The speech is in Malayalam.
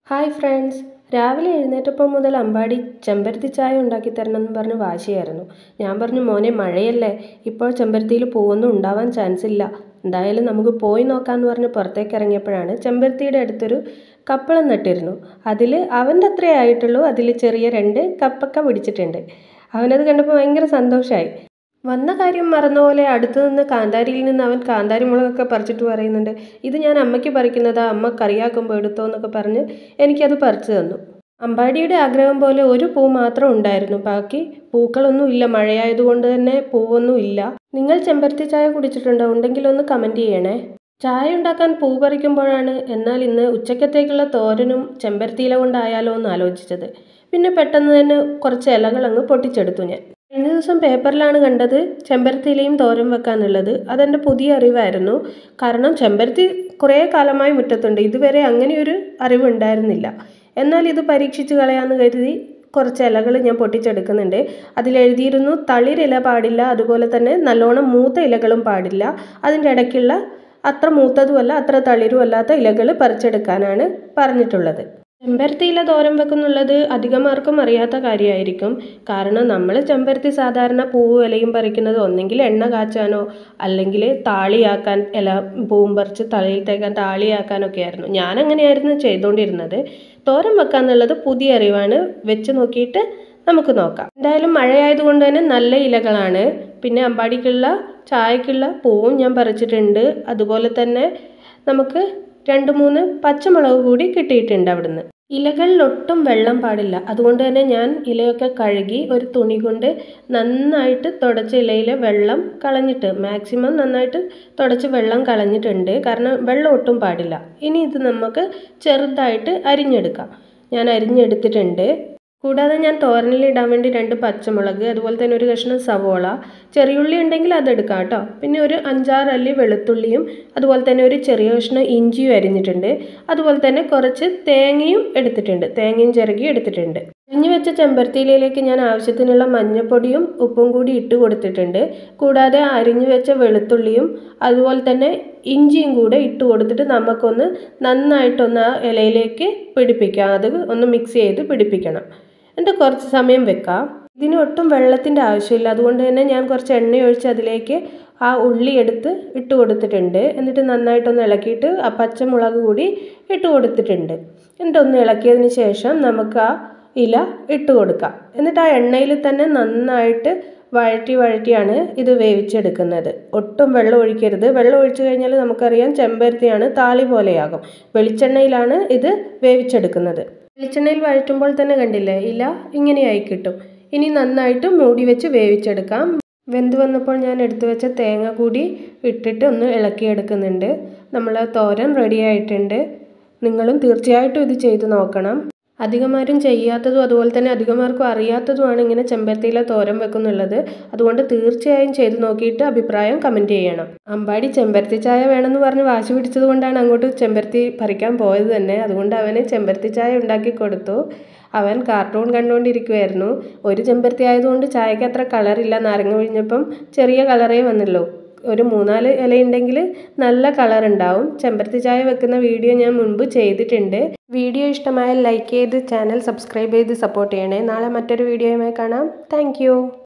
ഹായ് ഫ്രണ്ട്സ് രാവിലെ എഴുന്നേറ്റപ്പോൾ മുതൽ അമ്പാടി ചെമ്പരത്തി ചായ ഉണ്ടാക്കി തരണം എന്ന് പറഞ്ഞ് വാശിയായിരുന്നു ഞാൻ പറഞ്ഞു മോനെ മഴയല്ലേ ഇപ്പോൾ ചെമ്പരത്തിയിൽ പൂവൊന്നും ഉണ്ടാവാൻ ചാൻസ് ഇല്ല എന്തായാലും നമുക്ക് പോയി നോക്കാമെന്ന് പറഞ്ഞ് പുറത്തേക്ക് ഇറങ്ങിയപ്പോഴാണ് ചെമ്പരത്തിയുടെ അടുത്തൊരു കപ്പളം നട്ടിരുന്നു അതിൽ അവൻ്റെ അത്രേ ആയിട്ടുള്ളൂ അതിൽ ചെറിയ രണ്ട് കപ്പക്ക പിടിച്ചിട്ടുണ്ട് അവനത് കണ്ടപ്പോൾ ഭയങ്കര സന്തോഷമായി വന്ന കാര്യം മറന്ന പോലെ അടുത്തു നിന്ന് കാന്താരിയിൽ നിന്ന് അവൻ കാന്താരി മുളകൊക്കെ പറിച്ചിട്ട് പറയുന്നുണ്ട് ഇത് ഞാൻ അമ്മയ്ക്ക് പറിക്കുന്നതാ അമ്മ കറിയാക്കുമ്പോൾ എടുത്തോ എന്നൊക്കെ പറഞ്ഞ് എനിക്കത് പറിച്ചു തന്നു അമ്പാടിയുടെ ആഗ്രഹം പോലെ ഒരു പൂ മാത്രം ഉണ്ടായിരുന്നു ബാക്കി പൂക്കളൊന്നും ഇല്ല മഴയായതുകൊണ്ട് തന്നെ പൂവൊന്നും ഇല്ല നിങ്ങൾ ചെമ്പരത്തി ചായ കുടിച്ചിട്ടുണ്ടോ ഉണ്ടെങ്കിൽ ഒന്ന് കമൻറ്റ് ചെയ്യണേ ചായ ഉണ്ടാക്കാൻ പൂ പറിക്കുമ്പോഴാണ് എന്നാൽ ഇന്ന് ഉച്ചക്കത്തേക്കുള്ള തോരനും ചെമ്പരത്തി ഇല കൊണ്ടായാലോ എന്ന് ആലോചിച്ചത് പിന്നെ പെട്ടെന്ന് തന്നെ കുറച്ച് ഇലകൾ അങ്ങ് പൊട്ടിച്ചെടുത്തു ഞാൻ കഴിഞ്ഞ ദിവസം പേപ്പറിലാണ് കണ്ടത് ചെമ്പരത്തിയിലയും തോരൻ വെക്കാന്നുള്ളത് അതെൻ്റെ പുതിയ അറിവായിരുന്നു കാരണം ചെമ്പരത്തി കുറേ കാലമായി മുറ്റത്തുണ്ട് ഇതുവരെ അങ്ങനെയൊരു അറിവുണ്ടായിരുന്നില്ല എന്നാൽ ഇത് പരീക്ഷിച്ച് കളയാമെന്ന് കരുതി കുറച്ച് ഇലകൾ ഞാൻ പൊട്ടിച്ചെടുക്കുന്നുണ്ട് അതിലെഴുതിയിരുന്നു തളിരില പാടില്ല അതുപോലെ തന്നെ നല്ലോണം മൂത്ത ഇലകളും പാടില്ല അതിൻ്റെ ഇടയ്ക്കുള്ള അത്ര മൂത്തതുമല്ല അത്ര തളിരും അല്ലാത്ത ഇലകൾ പറിച്ചെടുക്കാനാണ് പറഞ്ഞിട്ടുള്ളത് ചെമ്പരത്തി ഇല തോരൻ വെക്കുന്നുള്ളത് അധികമാർക്കും അറിയാത്ത കാര്യമായിരിക്കും കാരണം നമ്മൾ ചെമ്പരത്തി സാധാരണ പൂവും ഇലയും പറിക്കുന്നത് ഒന്നെങ്കിൽ എണ്ണ കാച്ചാനോ അല്ലെങ്കിൽ താളിയാക്കാൻ ഇല പൂവും പറിച്ച് തലയിൽ തേക്കാൻ താളിയാക്കാനൊക്കെ ആയിരുന്നു ഞാൻ അങ്ങനെയായിരുന്നു ചെയ്തുകൊണ്ടിരുന്നത് തോരൻ വെക്കാന്നുള്ളത് പുതിയ അറിവാണ് വെച്ച് നോക്കിയിട്ട് നമുക്ക് നോക്കാം എന്തായാലും മഴയായതുകൊണ്ട് തന്നെ നല്ല ഇലകളാണ് പിന്നെ അമ്പാടിക്കുള്ള ചായക്കുള്ള പൂവും ഞാൻ പറിച്ചിട്ടുണ്ട് അതുപോലെ തന്നെ നമുക്ക് രണ്ട് മൂന്ന് പച്ചമുളക് കൂടി കിട്ടിയിട്ടുണ്ട് അവിടുന്ന് ഇലകളിൽ ഒട്ടും വെള്ളം പാടില്ല അതുകൊണ്ട് തന്നെ ഞാൻ ഇലയൊക്കെ കഴുകി ഒരു തുണി കൊണ്ട് നന്നായിട്ട് തുടച്ച ഇലയിലെ വെള്ളം കളഞ്ഞിട്ട് മാക്സിമം നന്നായിട്ട് തുടച്ച് വെള്ളം കളഞ്ഞിട്ടുണ്ട് കാരണം വെള്ളം ഒട്ടും പാടില്ല ഇനി ഇത് നമുക്ക് ചെറുതായിട്ട് അരിഞ്ഞെടുക്കാം ഞാൻ അരിഞ്ഞെടുത്തിട്ടുണ്ട് കൂടാതെ ഞാൻ തോരനിൽ ഇടാൻ വേണ്ടി രണ്ട് പച്ചമുളക് അതുപോലെ തന്നെ ഒരു കഷ്ണം സവോള ചെറിയുള്ളി ഉണ്ടെങ്കിൽ അതെടുക്കാം കേട്ടോ പിന്നെ ഒരു അഞ്ചാറ് അല്ലി വെളുത്തുള്ളിയും അതുപോലെ തന്നെ ഒരു ചെറിയ കഷ്ണം ഇഞ്ചിയും അരിഞ്ഞിട്ടുണ്ട് അതുപോലെ തന്നെ കുറച്ച് തേങ്ങയും എടുത്തിട്ടുണ്ട് തേങ്ങയും ചിരകി എടുത്തിട്ടുണ്ട് അരിഞ്ഞു വെച്ച ചെമ്പരത്തിയിലേക്ക് ഞാൻ ആവശ്യത്തിനുള്ള മഞ്ഞൾപ്പൊടിയും ഉപ്പും കൂടി ഇട്ട് കൊടുത്തിട്ടുണ്ട് കൂടാതെ അരിഞ്ഞു വെച്ച വെളുത്തുള്ളിയും അതുപോലെ തന്നെ ഇഞ്ചിയും കൂടെ ഇട്ട് കൊടുത്തിട്ട് നമുക്കൊന്ന് നന്നായിട്ടൊന്ന് ആ ഇലയിലേക്ക് പിടിപ്പിക്കാം അത് ഒന്ന് മിക്സ് ചെയ്ത് പിടിപ്പിക്കണം എന്നിട്ട് കുറച്ച് സമയം വെക്കാം ഇതിന് ഒട്ടും വെള്ളത്തിൻ്റെ ആവശ്യമില്ല അതുകൊണ്ട് തന്നെ ഞാൻ കുറച്ച് എണ്ണ ഒഴിച്ച് അതിലേക്ക് ആ ഉള്ളി എടുത്ത് ഇട്ട് കൊടുത്തിട്ടുണ്ട് എന്നിട്ട് നന്നായിട്ടൊന്ന് ഇളക്കിയിട്ട് ആ പച്ചമുളക് കൂടി ഇട്ട് കൊടുത്തിട്ടുണ്ട് എന്നിട്ട് ഒന്ന് ഇളക്കിയതിന് ശേഷം നമുക്ക് ആ ഇല ഇട്ട് കൊടുക്കാം എന്നിട്ട് ആ എണ്ണയിൽ തന്നെ നന്നായിട്ട് വഴറ്റി വഴറ്റിയാണ് ഇത് വേവിച്ചെടുക്കുന്നത് ഒട്ടും വെള്ളം ഒഴിക്കരുത് വെള്ളം ഒഴിച്ചു കഴിഞ്ഞാൽ നമുക്കറിയാം ചെമ്പരത്തിയാണ് താളി പോലെയാകും വെളിച്ചെണ്ണയിലാണ് ഇത് വേവിച്ചെടുക്കുന്നത് വെളിച്ചെണ്ണയിൽ വഴറ്റുമ്പോൾ തന്നെ കണ്ടില്ലേ ഇല ഇങ്ങനെയായി കിട്ടും ഇനി നന്നായിട്ട് മൂടി വെച്ച് വേവിച്ചെടുക്കാം വെന്ത് വന്നപ്പോൾ ഞാൻ എടുത്തു വെച്ച തേങ്ങ കൂടി ഇട്ടിട്ട് ഒന്ന് ഇളക്കിയെടുക്കുന്നുണ്ട് നമ്മൾ തോരൻ റെഡി ആയിട്ടുണ്ട് നിങ്ങളും തീർച്ചയായിട്ടും ഇത് ചെയ്ത് നോക്കണം അധികമാരും ചെയ്യാത്തതും അതുപോലെ തന്നെ അധികമാർക്കും അറിയാത്തതുമാണ് ഇങ്ങനെ ചെമ്പരത്തിയില തോരൻ വെക്കുന്നുള്ളത് അതുകൊണ്ട് തീർച്ചയായും ചെയ്ത് നോക്കിയിട്ട് അഭിപ്രായം കമൻറ്റ് ചെയ്യണം അമ്പാടി ചെമ്പരത്തി ചായ വേണമെന്ന് പറഞ്ഞ് വാശി പിടിച്ചത് കൊണ്ടാണ് അങ്ങോട്ട് ചെമ്പരത്തി പറിക്കാൻ പോയത് തന്നെ അതുകൊണ്ട് അവന് ചെമ്പരത്തി ചായ ഉണ്ടാക്കി കൊടുത്തു അവൻ കാർട്ടൂൺ കണ്ടുകൊണ്ടിരിക്കുമായിരുന്നു ഒരു ചെമ്പരത്തി ആയതുകൊണ്ട് ചായക്ക് അത്ര കളറില്ല നാരങ്ങ പിഴിഞ്ഞപ്പം ചെറിയ കളറേ വന്നുള്ളൂ ഒരു മൂന്നാല് ഇലയുണ്ടെങ്കിൽ നല്ല കളർ ഉണ്ടാവും ചെമ്പരത്തി ചായ വെക്കുന്ന വീഡിയോ ഞാൻ മുൻപ് ചെയ്തിട്ടുണ്ട് വീഡിയോ ഇഷ്ടമായാൽ ലൈക്ക് ചെയ്ത് ചാനൽ സബ്സ്ക്രൈബ് ചെയ്ത് സപ്പോർട്ട് ചെയ്യണേ നാളെ മറ്റൊരു വീഡിയോയുമായി കാണാം താങ്ക്